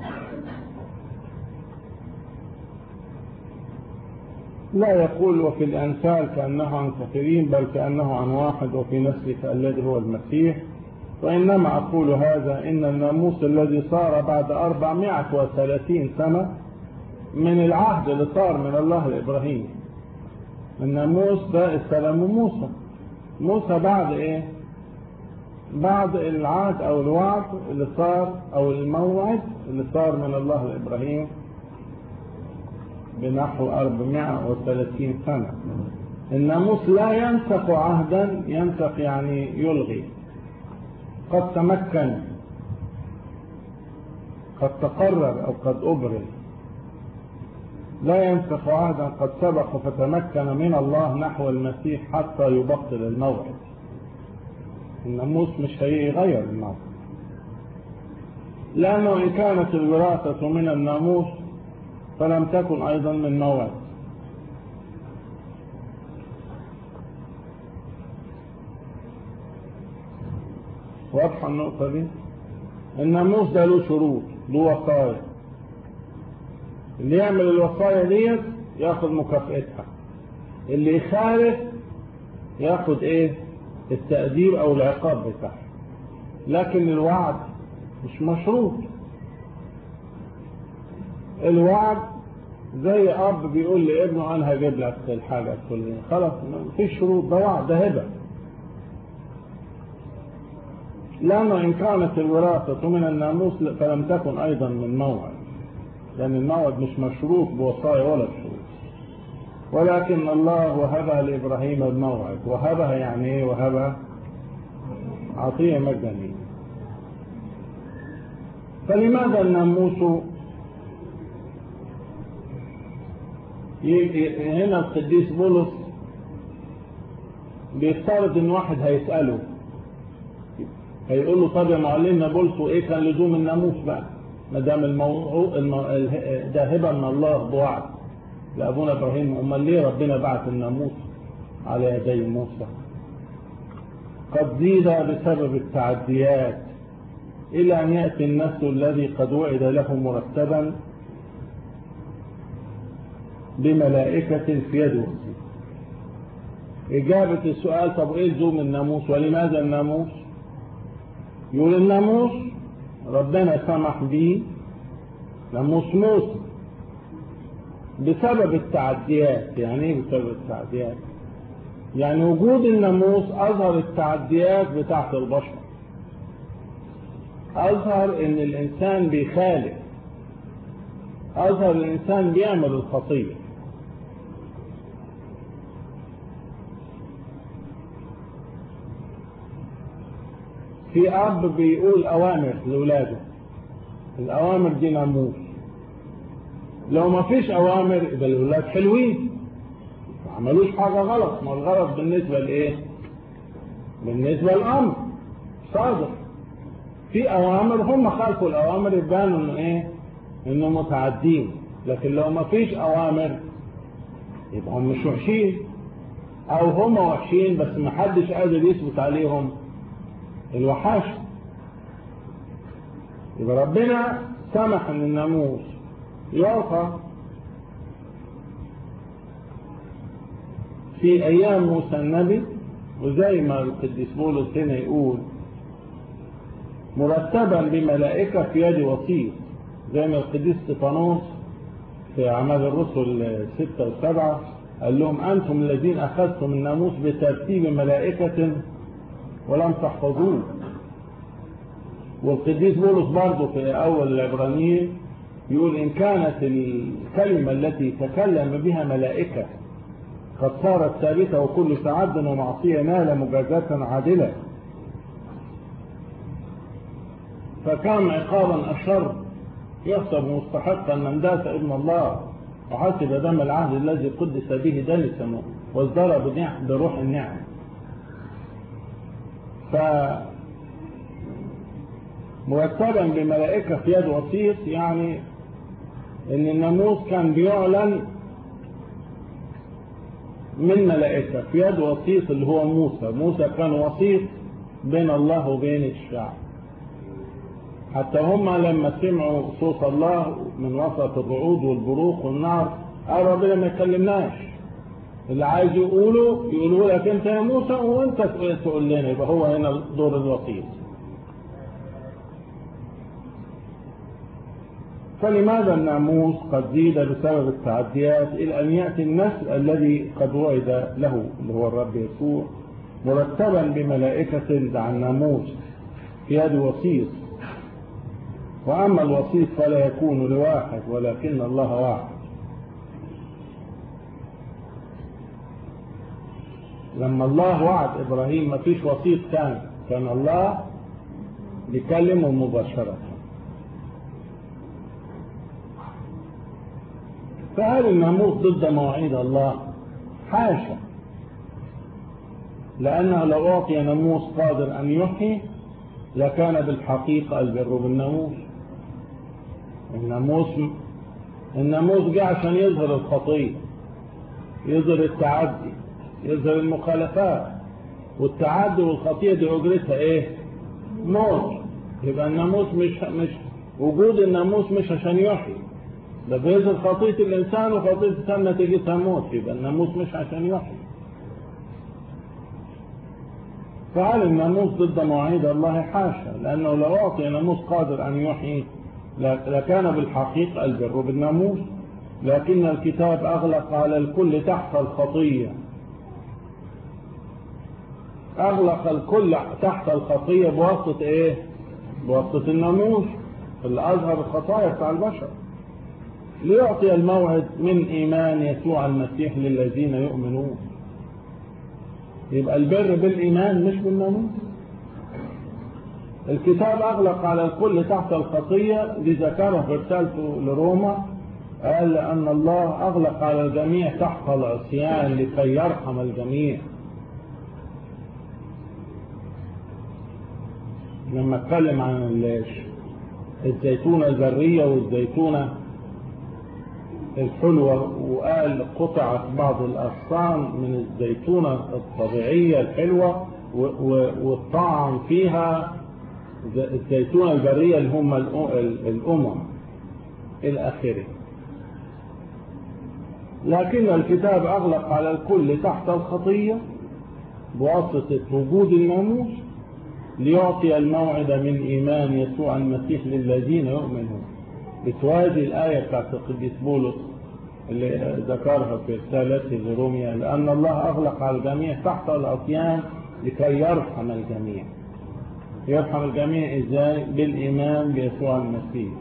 لا يقول وفي الأمثال كأنه عن كثيرين بل كأنه عن واحد وفي نسلك الذي هو المسيح وإنما أقول هذا إن الناموس الذي صار بعد أربعمائة وثلاثين سنة من العهد اللي صار من الله لإبراهيم الناموس ده استلم موسى موسى بعد إيه بعد العهد أو الوعد اللي صار أو الموعد اللي صار من الله لإبراهيم بنحو 430 سنة الناموس لا ينسخ عهدا ينسخ يعني يلغي قد تمكن قد تقرر أو قد أبرز لا ينسخ عهدا قد سبق فتمكن من الله نحو المسيح حتى يبطل الموعد الناموس مش هيغير الموعد لأنه إن كانت الوراثة من الناموس فلم تكن أيضا من موعد واضحة النقطة دي الناموس ده له شروط له وصايا اللي يعمل الوصايا ديت ياخد مكافئتها اللي يخالف ياخد ايه التأديب او العقاب بتاعه لكن الوعد مش مشروط الوعد زي اب بيقول لابنه انا هجيب لك الحاجه الفلانيه خلاص مفيش شروط ده وعد ده هبه لأنه إن كانت الوراثة من الناموس فلم تكن أيضا من موعد لأن الموعد مش مشروط بوصايا ولا بشروط ولكن الله وهبها لإبراهيم الموعد وهبها يعني إيه وهبها عطية مجانية فلماذا الناموس هنا القديس بولس بيفترض ان واحد هيسأله هيقول له طب يا معلمنا بولس وايه كان لزوم الناموس بقى ما دام الموضوع ده هبه من الله بوعد لابونا ابراهيم امال ليه ربنا بعت الناموس على يدي موسى قد زيد بسبب التعديات الى ان ياتي النسل الذي قد وعد له مرتبا بملائكة في يده إجابة السؤال طب إيه لزوم الناموس ولماذا الناموس يقول الناموس ربنا سمح به ناموس موسى بسبب التعديات يعني ايه بسبب التعديات يعني وجود الناموس اظهر التعديات بتاعت البشر اظهر ان الانسان بيخالف اظهر الانسان بيعمل الخطيه في اب بيقول اوامر لاولاده الاوامر دي ناموس لو ما فيش اوامر يبقى الاولاد حلوين ما عملوش حاجه غلط ما الغلط بالنسبه لايه بالنسبه للامر صادر في اوامر هم خالفوا الاوامر يبانوا انه ايه انه متعدين لكن لو ما فيش اوامر يبقى هم مش وحشين او هم وحشين بس ما حدش قادر يثبت عليهم الوحاشه يبقى ربنا سمح ان الناموس يعطى في ايام موسى النبي وزي ما القديس بولس هنا يقول مرتبا بملائكه في يد وسيط زي ما القديس استفانوس في اعمال الرسل ستة وسبعة قال لهم انتم الذين اخذتم الناموس بترتيب ملائكة ولم تحفظوه والقديس بولس برضه في اول العبرانيين يقول ان كانت الكلمة التي تكلم بها ملائكة قد صارت ثابتة وكل تعد ومعصية نال مجازاة عادلة فكان عقابا أشر يحسب مستحقا من داس ابن الله وحسب دم العهد الذي قدس به دنسا وازدرى بروح النعم ف مرتبا بملائكة في يد وسيط يعني ان الناموس كان بيعلن من ملائكة في يد وسيط اللي هو موسى موسى كان وسيط بين الله وبين الشعب حتى هم لما سمعوا صوت الله من وسط الرعود والبروق والنار قال ربنا ما يكلمناش اللي عايز يقوله يقولوا لك انت يا موسى وانت تقول لنا يبقى هو هنا دور الوسيط فلماذا الناموس قد زيد بسبب التعديات إلى أن يأتي النسل الذي قد وعد له اللي هو الرب يسوع مرتبا بملائكة دع الناموس في يد وسيط وأما الوسيط فلا يكون لواحد ولكن الله واحد لما الله وعد إبراهيم ما فيش وسيط ثاني كان الله بيكلمه مباشرة فهل الناموس ضد مواعيد الله حاشا لأنه لو أعطي ناموس قادر أن يحيي لكان بالحقيقة البر بالناموس الناموس الناموس جه عشان يظهر الخطية يظهر التعدي يظهر المخالفات والتعدي والخطية دي أجرتها إيه؟ موت يبقى الناموس مش مش وجود الناموس مش عشان يحيي ده بيظهر خطية الإنسان وخطية الإنسان نتيجتها موت يبقى الناموس مش عشان يحيي فهل الناموس ضد مواعيد الله حاشا لأنه لو أعطي ناموس قادر أن يحيي لكان بالحقيقة البر بالناموس لكن الكتاب أغلق على الكل تحت الخطية أغلق الكل تحت الخطية بواسطة إيه؟ بواسطة الناموس اللي أظهر الخطايا بتاع البشر ليعطي الموعد من إيمان يسوع المسيح للذين يؤمنون يبقى البر بالإيمان مش بالناموس الكتاب أغلق على الكل تحت الخطية لذكره في رسالته لروما قال أن الله أغلق على الجميع تحت العصيان لكي يرحم الجميع لما اتكلم عن الزيتونة الذرية والزيتونة الحلوة وقال قطعت بعض الأغصان من الزيتونة الطبيعية الحلوة والطعم فيها الزيتونة البرية اللي هم الأمم إلى آخره لكن الكتاب أغلق على الكل تحت الخطية بواسطة وجود الناموس ليعطي الموعد من إيمان يسوع المسيح للذين يؤمنون بتوازي الآية بتاعت القديس بولس اللي ذكرها في رسالته لروميا لأن الله أغلق على الجميع تحت العصيان لكي يرحم الجميع يرحم الجميع إزاي بالإيمان بيسوع المسيح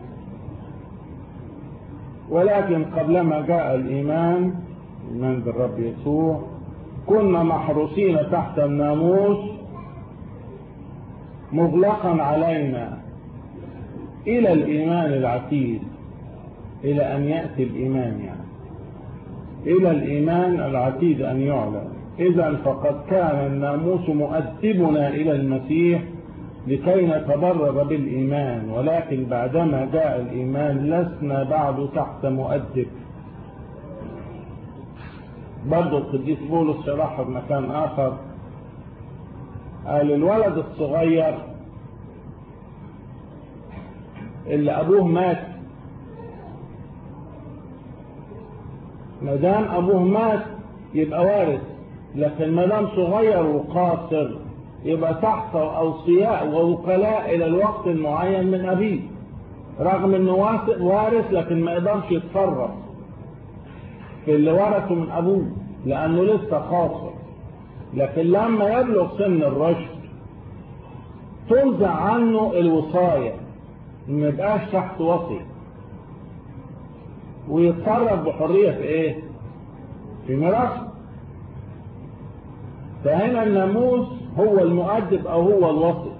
ولكن قبلما جاء الإيمان الإيمان بالرب يسوع كنا محروسين تحت الناموس مغلقا علينا إلى الإيمان العتيد إلى أن يأتي الإيمان يعني إلى الإيمان العتيد أن يعلن إذا فقد كان الناموس مؤدبنا إلى المسيح لكي نتبرر بالإيمان ولكن بعدما جاء الإيمان لسنا بعد تحت مؤدب برضو القديس بولس شرحها بمكان آخر قال الولد الصغير اللي أبوه مات ما دام أبوه مات يبقى وارث لكن ما دام صغير وقاصر يبقى تحت أوصياء ووكلاء إلى الوقت المعين من أبيه رغم إنه وارث لكن ما يقدرش يتصرف في اللي ورثه من أبوه لأنه لسه قاصر لكن لما يبلغ سن الرشد تنزع عنه الوصاية ما يبقاش تحت وصي ويتصرف بحرية في ايه في ميراثه فهنا الناموس هو المؤدب او هو الوصي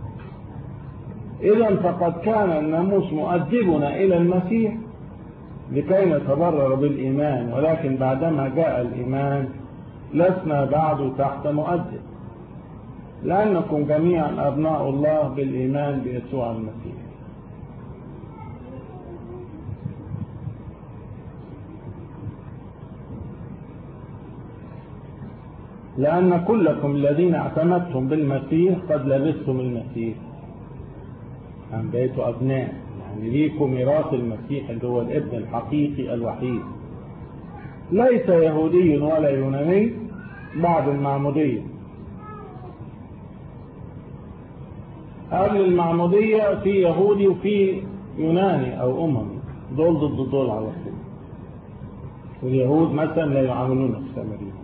اذا فقد كان الناموس مؤدبنا الى المسيح لكي نتبرر بالايمان ولكن بعدما جاء الايمان لسنا بعد تحت مؤدب لانكم جميعا ابناء الله بالايمان بيسوع المسيح لأن كلكم الذين اعتمدتم بالمسيح قد لبستم المسيح يعني بقيتوا أبناء يعني ليكم ميراث المسيح اللي هو الابن الحقيقي الوحيد ليس يهودي ولا يوناني بعد المعمودية قبل المعمودية في يهودي وفي يوناني أو أممي دول ضد دول على طول واليهود مثلا لا يعاملون السامريين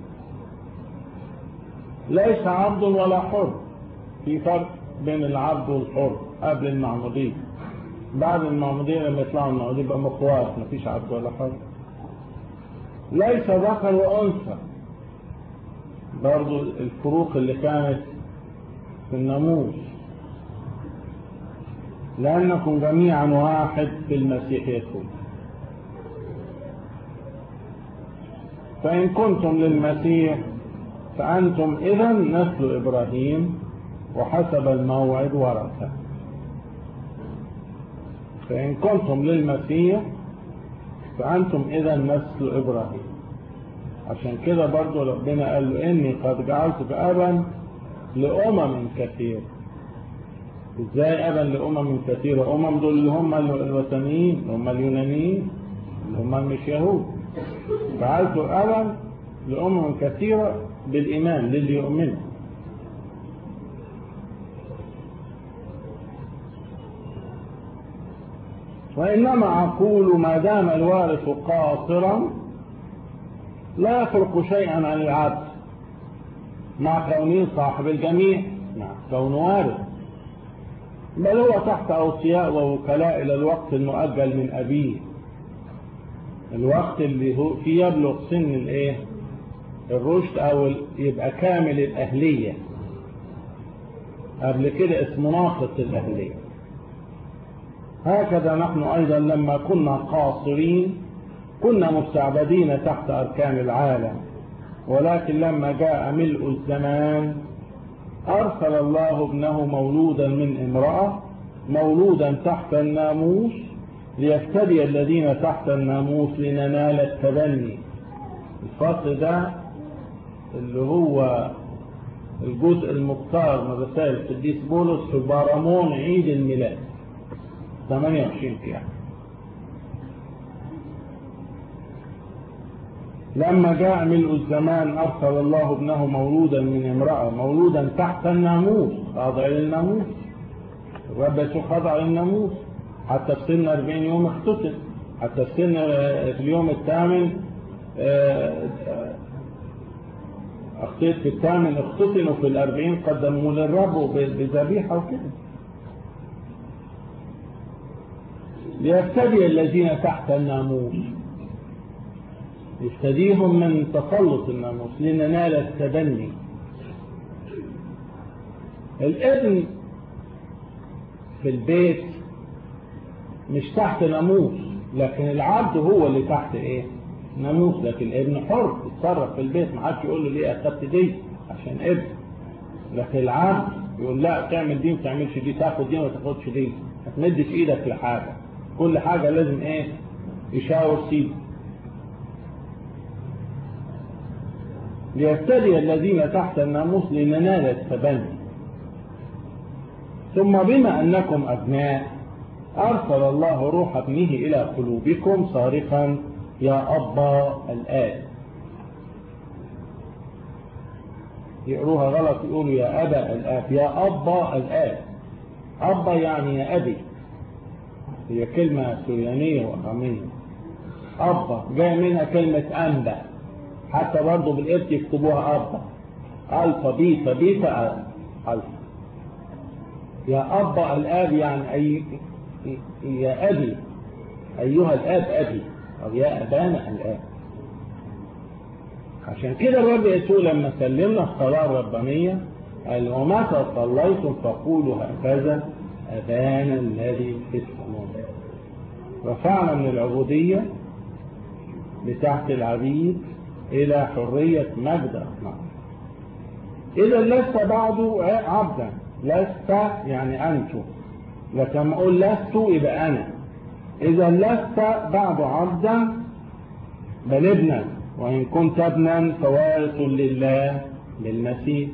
ليس عبد ولا حر في فرق بين العبد والحر قبل المعمودية بعد المعمودية لما يطلعوا المعمودية يبقى مقواس مفيش عبد ولا حر ليس ذكر وأنثى برضو الفروق اللي كانت في الناموس لأنكم جميعا واحد في المسيح يسوع فإن كنتم للمسيح فأنتم إذا نسل إبراهيم وحسب الموعد ورثة فإن كنتم للمسيح فأنتم إذا نسل إبراهيم عشان كده برضو ربنا قال له إني قد جعلتك أبا لأمم كثير إزاي أبا لأمم كثيرة أمم دول اللي هم الوثنيين اللي هم اليونانيين اللي هم مش يهود جعلته أبا لأمم كثيرة بالإيمان للي يؤمن وإنما أقول ما دام الوارث قاصرا لا يفرق شيئا عن العبد مع كونه صاحب الجميع مع كونه وارث بل هو تحت أوصياء ووكلاء إلى الوقت المؤجل من أبيه الوقت اللي هو فيه يبلغ سن الايه الرشد او يبقى كامل الاهلية قبل كده اسمه ناقص الاهلية هكذا نحن ايضا لما كنا قاصرين كنا مستعبدين تحت اركان العالم ولكن لما جاء ملء الزمان ارسل الله ابنه مولودا من امرأة مولودا تحت الناموس ليفتدي الذين تحت الناموس لننال التبني الفصل ده اللي هو الجزء المختار من رسائل القديس بولس في بارامون عيد الميلاد 28 يعني لما جاء ملء الزمان أرسل الله ابنه مولودا من امرأة مولودا تحت الناموس خاضع للناموس الرب يسوع خضع للناموس حتى في سن 40 يوم اختتن حتى في سن في اليوم الثامن اخطيت في الثامن اختتن وفي الأربعين قدموا للرب بذبيحة وكده ليفتدي الذين تحت الناموس يفتديهم من تسلط الناموس لننال التبني الابن في البيت مش تحت ناموس لكن العبد هو اللي تحت ايه ناموس لكن الابن حر يتصرف في البيت ما حدش يقول له ليه اخدت دي عشان ابن لكن العبد يقول لا تعمل دي ما تعملش دي تاخد دي ما تاخدش دي ما تمدش ايدك لحاجه كل حاجه لازم ايه يشاور سيده ليبتلي الذين تحت الناموس لننال التبني ثم بما انكم ابناء ارسل الله روح ابنه الى قلوبكم صارخا يا ابا الاب يقروها غلط يقولوا يا ابا الاب يا ابا الاب ابا يعني يا ابي هي كلمه سريانيه واراميه ابا جاي منها كلمه انبا حتى برضه بالقبط يكتبوها ابا الفا بيتا بيتا الفا يا ابا الاب يعني اي يا ابي ايها الاب ابي او يا ابانا الاب عشان كده الرب يسوع لما سلمنا الصلاه الربانيه قال ومتى صليتم فقولوا هكذا ابانا الذي في السماوات رفعنا من العبوديه بتحت العبيد إلى حرية مجد أخلاق إذا لست بعد عبدا لست يعني أنت لكن ما أقول لست يبقى أنا إذا لست بعد عبدا بل ابنا وإن كنت ابنا فوارث لله للمسيح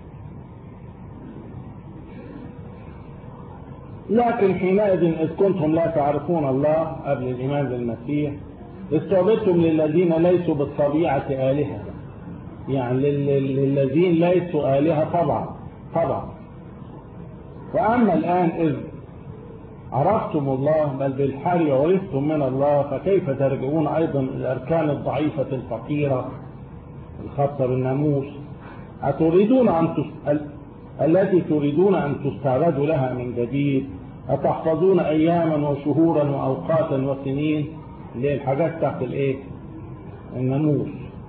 لكن حينئذ إذ كنتم لا تعرفون الله قبل الإيمان بالمسيح استعبدتم للذين ليسوا بالطبيعة آلهة يعني للذين ليسوا آلهة طبعا طبعا وأما الآن إذ عرفتم الله بل بالحال عرفتم من الله فكيف ترجعون أيضا الأركان الضعيفة الفقيرة الخاصة بالناموس أتريدون أن تس... التي تريدون أن تستعبدوا لها من جديد أتحفظون أياما وشهورا وأوقاتا وسنين اللي هي الحاجات تحت الايه الناموس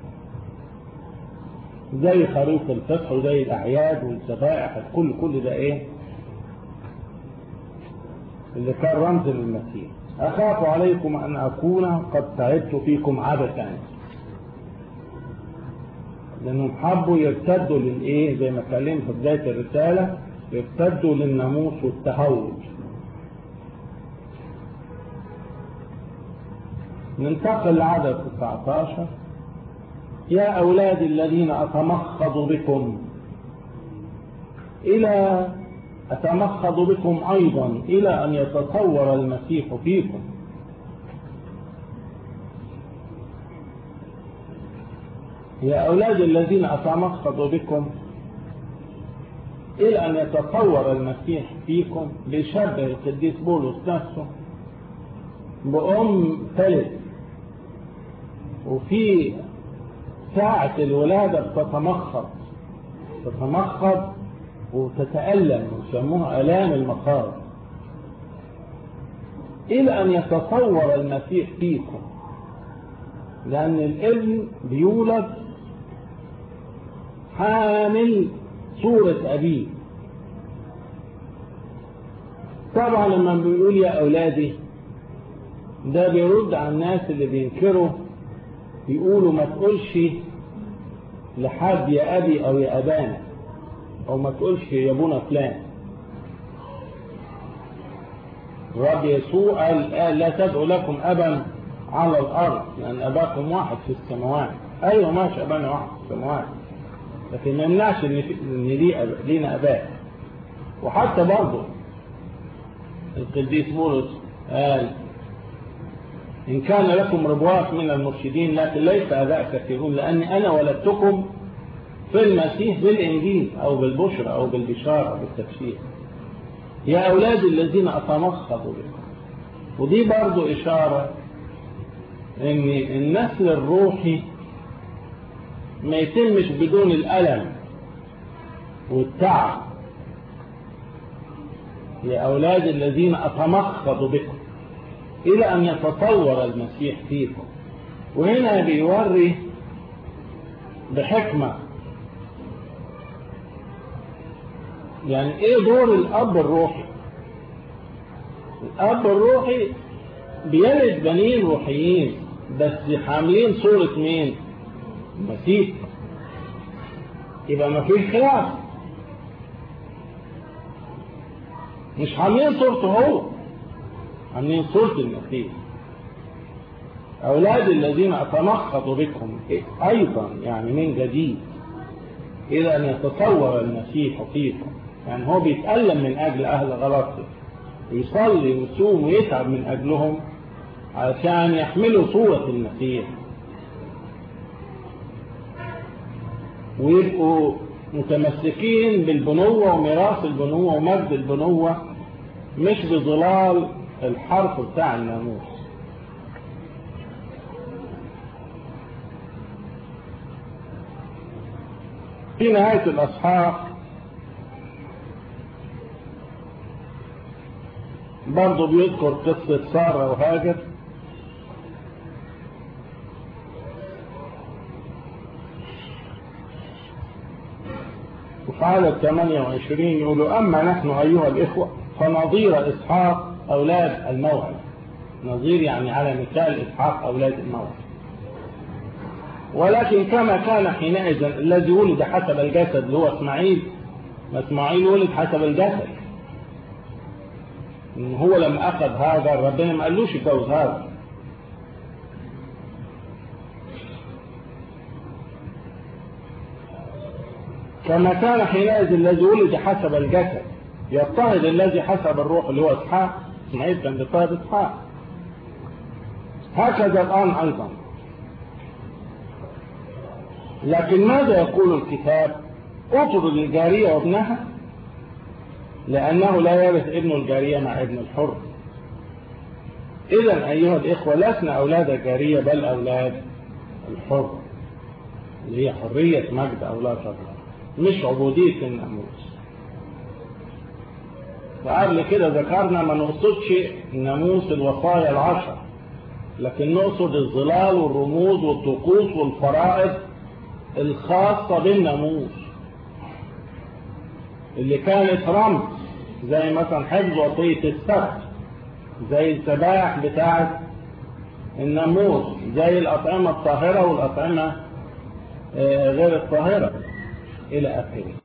زي خريف الفصح وزي الاعياد والذبائح كل كل ده ايه اللي كان رمز للمسيح اخاف عليكم ان اكون قد تعبت فيكم عبثا لانهم حبوا يرتدوا للايه زي ما اتكلمت في بدايه الرساله يرتدوا للناموس والتهوج ننتقل لعدد 19 يا أولادي الذين أتمخض بكم إلى أتمخض بكم أيضا إلى أن يتصور المسيح فيكم يا أولادي الذين أتمخض بكم إلى أن يتصور المسيح فيكم بيشبه القديس بولس نفسه بأم ثلث وفي ساعة الولادة بتتمخض تتمخض وتتألم ويسموها آلام المخاض إلى أن يتصور المسيح فيكم لأن الابن بيولد حامل صورة أبيه طبعا لما بيقول يا أولادي ده بيرد على الناس اللي بينكروا يقولوا ما تقولش لحد يا أبي أو يا أبانا أو ما تقولش يا أبونا فلان الرب يسوع قال, قال لا تدعوا لكم أبا على الأرض لأن أباكم واحد في السماوات أيوة ماشي أبانا واحد في السماوات لكن ما يمنعش إن, إن لي لينا أباء وحتى برضه القديس بولس قال إن كان لكم ربوات من المرشدين لكن ليس أباء كثيرون لأني أنا ولدتكم في المسيح بالإنجيل أو بالبشرى أو بالبشارة أو بالتفسير يا أولادي الذين أتمخضوا بكم ودي برضو إشارة إن النسل الروحي ما يتمش بدون الألم والتعب يا أولادي الذين أتمخضوا بكم إلى أن يتطور المسيح فيكم وهنا بيوري بحكمة يعني إيه دور الأب الروحي الأب الروحي بيلد بنين روحيين بس حاملين صورة مين؟ المسيح يبقى ما فيش خلاف مش حاملين صورته هو حاملين صورة المسيح أولاد الذين أتمخض بكم أيضا يعني من جديد إلى أن يتصور المسيح فيكم يعني هو بيتألم من أجل أهل غلطه يصلي ويصوم ويتعب من أجلهم عشان يحملوا صورة المسيح ويبقوا متمسكين بالبنوة وميراث البنوة ومجد البنوة مش بظلال الحرف بتاع الناموس في نهاية الأصحاح برضه بيذكر قصة سارة وهاجر وفي عدد 28 يقولوا أما نحن أيها الإخوة فنظير إسحاق أولاد الموعد نظير يعني على مثال إسحاق أولاد الموعد ولكن كما كان حينئذ الذي ولد حسب الجسد اللي هو اسماعيل ما اسماعيل ولد حسب الجسد إن هو لما أخذ هذا ربنا ما قالوش اتجوز هذا كما كان حينئذ الذي ولد حسب الجسد يضطهد الذي حسب الروح اللي هو اسحاق اسماعيل كان بيضطهد اسحاق هكذا الآن أيضا لكن ماذا يقول الكتاب اطرد الجارية وابنها لأنه لا يرث ابن الجارية مع ابن الحر إذا أيها الإخوة لسنا أولاد الجارية بل أولاد الحر اللي هي حرية مجد أولاد الله مش عبودية الناموس وقبل كده ذكرنا ما نقصدش الناموس الوصايا العشر لكن نقصد الظلال والرموز والطقوس والفرائض الخاصة بالناموس اللي كانت رمز زي مثلا حفظ وصية السبت زي الذبائح بتاعة الناموس زي الأطعمة الطاهرة والأطعمة غير الطاهرة إلى آخره